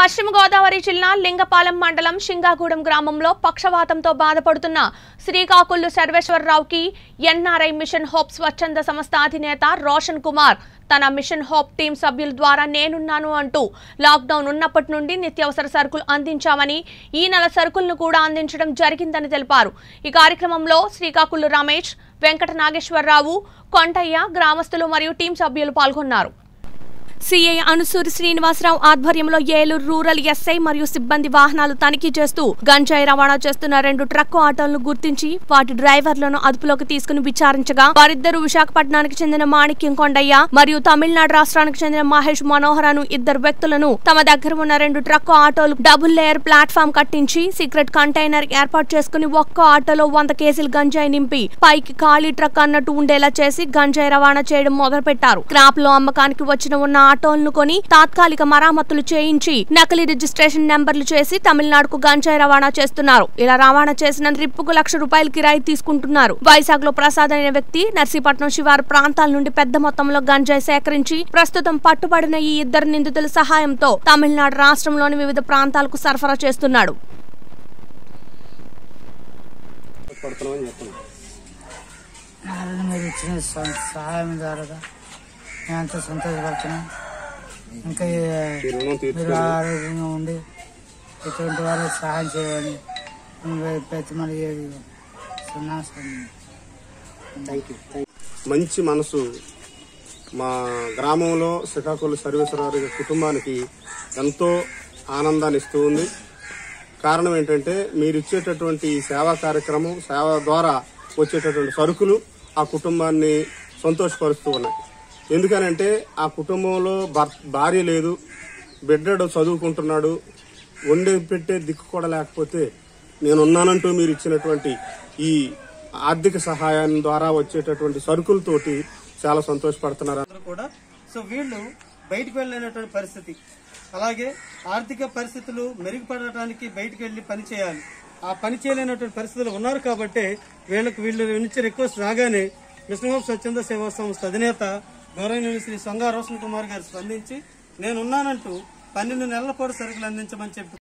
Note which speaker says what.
Speaker 1: పశ్చిమ గోదావరి జిల్లా లింగపాలెం మండలం షింగాగూడెం గ్రామంలో పక్షవాతంతో బాధపడుతున్న శ్రీకాకుళ్ళు సర్వేశ్వరరావుకి ఎన్ఆర్ఐ మిషన్ హోప్ స్వచ్ఛంద సంస్థ అధినేత రోషన్ కుమార్ తన మిషన్ హోప్ టీం సభ్యుల ద్వారా నేనున్నాను అంటూ లాక్డౌన్ ఉన్నప్పటి నుండి నిత్యావసర సరుకులు అందించామని ఈ నెల సరుకులను కూడా అందించడం జరిగిందని తెలిపారు ఈ కార్యక్రమంలో శ్రీకాకుళ్ళు రమేష్ వెంకట నాగేశ్వరరావు కొండయ్య గ్రామస్తులు మరియు టీం సభ్యులు పాల్గొన్నారు సిఐ అనుసూరి శ్రీనివాసరావు ఆధ్వర్యంలో ఏలూరు రూరల్ ఎస్ఐ మరియు సిబ్బంది వాహనాలు తనిఖీ చేస్తూ గంజాయి రవాణా చేస్తున్న రెండు ట్రక్కు ఆటోలను గుర్తించి వాటి డ్రైవర్లను అదుపులోకి తీసుకుని విచారించగా వారిద్దరూ విశాఖపట్నానికి చెందిన మాణిక్యం కొండయ్య మరియు తమిళనాడు రాష్ట్రానికి చెందిన మహేష్ మనోహర్ అను ఇద్దరు వ్యక్తులను తమ దగ్గర ఉన్న రెండు ట్రక్కు ఆటోలు డబుల్ లేయర్ ప్లాట్ఫామ్ కట్టించి సీక్రెట్ కంటైనర్ ఏర్పాటు చేసుకుని ఒక్క ఆటోలో వంద కేజీలు గంజాయి నింపి పైకి ఖాళీ ట్రక్ అన్నట్టు ఉండేలా చేసి గంజాయి రవాణా చేయడం మొదలుపెట్టారు క్రాప్ లో అమ్మకానికి వచ్చిన ఉన్న ఆటోలను కొని తాత్కాలిక మరామతులు చేయించి నకిలీ రిజిస్ట్రేషన్ నెంబర్లు చేసి తమిళనాడుకు గంజాయి రవాణా చేస్తున్నారు ఇలా రవాణా చేసిన ట్రిప్పుకు లక్ష రూపాయలు కిరాయి తీసుకుంటున్నారు వైజాగ్ లో ప్రసాద్ అనే వ్యక్తి నర్సీపట్నం శివారు ప్రాంతాల నుండి పెద్ద మొత్తంలో గంజాయి సేకరించి ప్రస్తుతం పట్టుబడిన ఈ ఇద్దరు నిందితుల సహాయంతో తమిళనాడు రాష్ట్రంలోని వివిధ ప్రాంతాలకు సరఫరా చేస్తున్నాడు
Speaker 2: పడుతున్నామని చెప్తున్నాం
Speaker 3: నారాయణ మీరు ఇచ్చిన స- సహాయం ద్వారా మేమంతా సంతోషపడుతున్నాం ఇంకా ఈ-
Speaker 2: ఈ రుణం
Speaker 3: మీరు
Speaker 2: తీర్చుకొని
Speaker 3: ఆరోగ్యంగా ఉండి ఇటువంటి వారికి సహాయం చేయాలని ప్రతి మరి సున్నా
Speaker 2: మంచి మనసు మా గ్రామంలో శ్రీకాకుళం సర్వేశ్వరరావు గారి కుటుంబానికి ఎంతో ఆనందాన్ని ఇస్తూ ఉంది కారణం ఏంటంటే మీరు ఇచ్చేటటువంటి ఈ సేవా కార్యక్రమం సేవ ద్వారా వచ్చేటటువంటి సరుకులు ఆ కుటుంబాన్ని సంతోషపరుస్తూ ఉన్నాయి ఎందుకనంటే ఆ కుటుంబంలో భర్- భార్య లేదు బిడ్డడు చదువుకుంటున్నాడు వండే పెట్టే దిక్కు కూడా లేకపోతే నేనున్నానంటూ మీరు ఇచ్చినటువంటి ఈ ఆర్థిక సహాయం ద్వారా వచ్చేటటువంటి సరుకులతోటి చాలా సంతోషపడుతున్నారు
Speaker 4: అందరూ కూడా సో వీళ్ళు బయటకు వెళ్ళలేనటువంటి పరిస్థితి అలాగే ఆర్థిక పరిస్థితులు మెరుగుపడటానికి బయటకు వెళ్లి పని చేయాలి ఆ పని చేయలేనటువంటి పరిస్థితులు ఉన్నారు కాబట్టి వీళ్ళకి వీళ్ళు నుంచి రిక్వెస్ట్ రాగానే విష్ణుహోప్ స్వచ్ఛంద సేవా సంస్థ అధినేత గౌరవనీయులు శ్రీ సొంగా రోషన్ కుమార్ గారు స్పందించి నేనున్నానంటూ పన్నెండు నెలల పాటు సరుకులు అందించమని చెప్పి